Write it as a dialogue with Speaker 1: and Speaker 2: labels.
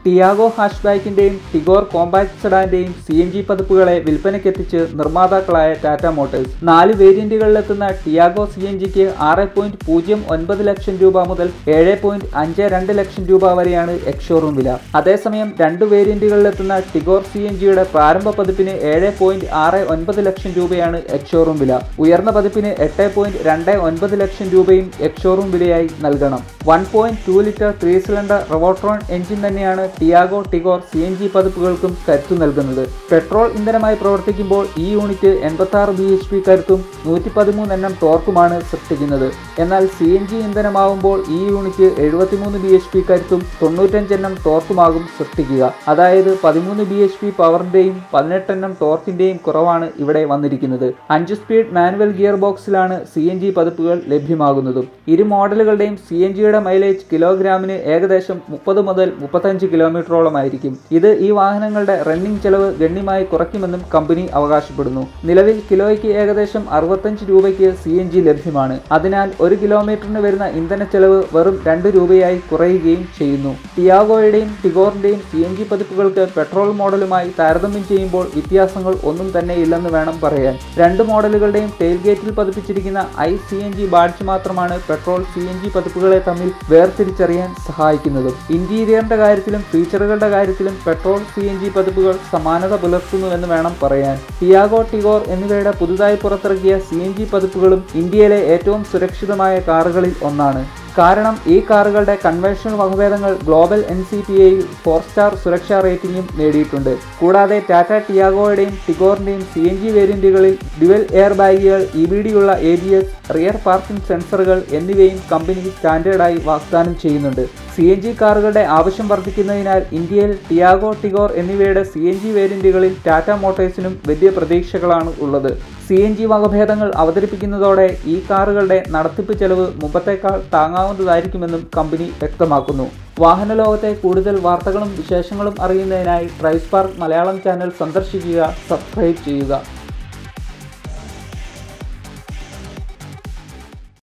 Speaker 1: Tiago ഹാഷ്ബാക്കിന്റെയും Tigor compact സെഡാന്റെയും C N G പതിപ്പുകളെ വിൽപ്പനയ്ക്കെത്തിച്ച് നിർമ്മാതാക്കളായ ടാറ്റ മോട്ടോഴ്സ് നാല് വേരിയന്റുകളിലെത്തുന്ന ടിയാഗോ സി എൻ ജിക്ക് ആറ് പോയിന്റ് പൂജ്യം ഒൻപത് ലക്ഷം രൂപ മുതൽ ഏഴ് പോയിന്റ് അഞ്ച് രണ്ട് ലക്ഷം രൂപ വരെയാണ് എക്സ്ഷോറൂം വില അതേസമയം രണ്ട് വേരിയന്റുകളിലെത്തുന്ന ടിഗോർ സി എൻ ജിയുടെ പ്രാരംഭ പതിപ്പിന് ഏഴ് പോയിന്റ് ആറ് ഒൻപത് ലക്ഷം രൂപയാണ് എക്സ്ഷോറൂം വില ഉയർന്ന പതിപ്പിന് എട്ട് പോയിന്റ് രണ്ട് ഒൻപത് ലക്ഷം രൂപയും എക്സ്ഷോറൂം വിലയായി നൽകണം one point two litre three cylinder Revotron engine തന്നെയാണ് Tiago Tigor C N G പതിപ്പുകൾക്കും കരുത്തു നൽകുന്നത് പെട്രോൾ ഇന്ധനമായി പ്രവർത്തിക്കുമ്പോൾ ഈ യൂണിറ്റ് എൺപത്തി ആറ് ബി എച്ച് പി കരുത്തും നൂറ്റി പതിമൂന്ന് എണ്ണം ടോർക്കുമാണ് സൃഷ്ടിക്കുന്നത് എന്നാൽ സി എൻ ജി ഇന്ധനമാവുമ്പോൾ ഈ യൂണിറ്റ് എഴുപത്തിമൂന്ന് ബി എച്ച് പി കരുത്തും തൊണ്ണൂറ്റഞ്ച് എണ്ണം ടോർക്കുമാകും സൃഷ്ടിക്കുക അതായത് പതിമൂന്ന് ബി എച്ച് പി പവറിന്റെയും പതിനെട്ട് എണ്ണം ടോർക്കിന്റെയും കുറവാണ് ഇവിടെ വന്നിരിക്കുന്നത് അഞ്ച് സ്പീഡ് മാനുവൽ ഗിയർ ബോക്സിലാണ് സി എൻ ജി പതിപ്പുകൾ ലഭ്യമാകുന്നതും ഇരു മോഡലുകളുടെയും സി എൻ ജിയുടെ മൈലേജ് കിലോഗ്രാമിന് ഏകദേശം മുപ്പത് മുതൽ മുപ്പത്തഞ്ച് കിലോമീറ്ററോളം ആയിരിക്കും ഇത് ഈ വാഹനങ്ങളുടെ റണ്ണിംഗ് ചെലവ് ഗണ്യമായി കുറയ്ക്കുമെന്നും കമ്പനി അവകാശപ്പെടുന്നു നിലവിൽ കിലോയ്ക്ക് ഏകദേശം അറുപത്തഞ്ച് രൂപയ്ക്ക് സി എൻ ജി ലഭ്യമാണ് അതിനാൽ ഒരു കിലോമീറ്ററിന് വരുന്ന ഇന്ധന ചെലവ് വെറും രണ്ട് രൂപയായി കുറയുകയും ചെയ്യുന്നു ടിയാഗോയുടെയും ടിഗോറിന്റെയും സി എൻ ജി പതിപ്പുകൾക്ക് പെട്രോൾ മോഡലുമായി താരതമ്യം ചെയ്യുമ്പോൾ വ്യത്യാസങ്ങൾ ഒന്നും തന്നെ ഇല്ലെന്ന് വേണം പറയാൻ രണ്ട് മോഡലുകളുടെയും ടെയിൽ ഗേറ്റിൽ പതിപ്പിച്ചിരിക്കുന്ന I C N G badge മാത്രമാണ് പെട്രോൾ സി എൻ ജി പതിപ്പുകളെ തമ്മിൽ വേർതിരിച്ചറിയാൻ സഹായിക്കുന്നതും ഇന്റീരിയറിന്റെ കാര്യത്തിലും ഫീച്ചറുകളുടെ കാര്യത്തിലും പെട്രോൾ സി എൻ ജി പതിപ്പുകൾ സമാനത പുലർത്തുന്നുവെന്ന് വേണം പറയാൻ ടിയാഗോ ടിഗോർ എന്നിവയുടെ പുതുതായി പുറത്തിറക്കിയ സി എൻ ജി പതിപ്പുകളും ഇന്ത്യയിലെ ഏറ്റവും സുരക്ഷിതമായ കാറുകളിൽ ഒന്നാണ് കാരണം ഈ കാറുകളുടെ കൺവെൻഷണൽ വകഭേദങ്ങൾ ഗ്ലോബൽ എൻ സി പി എയിൽ ഫോർ സ്റ്റാർ സുരക്ഷാ റേറ്റിംഗും നേടിയിട്ടുണ്ട് കൂടാതെ ടാറ്റ ടിയാഗോയുടെയും ടിഗോറിന്റെയും സി എൻ ജി വേരിയന്റുകളിൽ dual air bags E B D ഉള്ള A B S rear parking സെൻസറുകൾ എന്നിവയും കമ്പനി സ്റ്റാൻഡേർഡായി വാഗ്ദാനം ചെയ്യുന്നുണ്ട് സി എൻ ജി കാറുകളുടെ ആവശ്യം വർദ്ധിക്കുന്നതിനാൽ ഇന്ത്യയിൽ ടിയാഗോ ടിഗോർ എന്നിവയുടെ സി എൻ ജി വേരിയന്റുകളിൽ ടാറ്റ മോട്ടോഴ്സിനും വലിയ പ്രതീക്ഷകളാണ് ഉള്ളത് സി എൻ ജി വകഭേദങ്ങൾ അവതരിപ്പിക്കുന്നതോടെ ഈ കാറുകളുടെ നടത്തിപ്പ് ചെലവ് മുമ്പത്തേക്കാൾ താങ്ങാവുന്നതായിരിക്കുമെന്നും കമ്പനി വ്യക്തമാക്കുന്നു വാഹന ലോകത്തെ കൂടുതൽ വാർത്തകളും വിശേഷങ്ങളും അറിയുന്നതിനായി ഡ്രൈവ് സ്പാർക്ക് മലയാളം ചാനൽ സന്ദർശിക്കുക സബ്സ്ക്രൈബ് ചെയ്യുക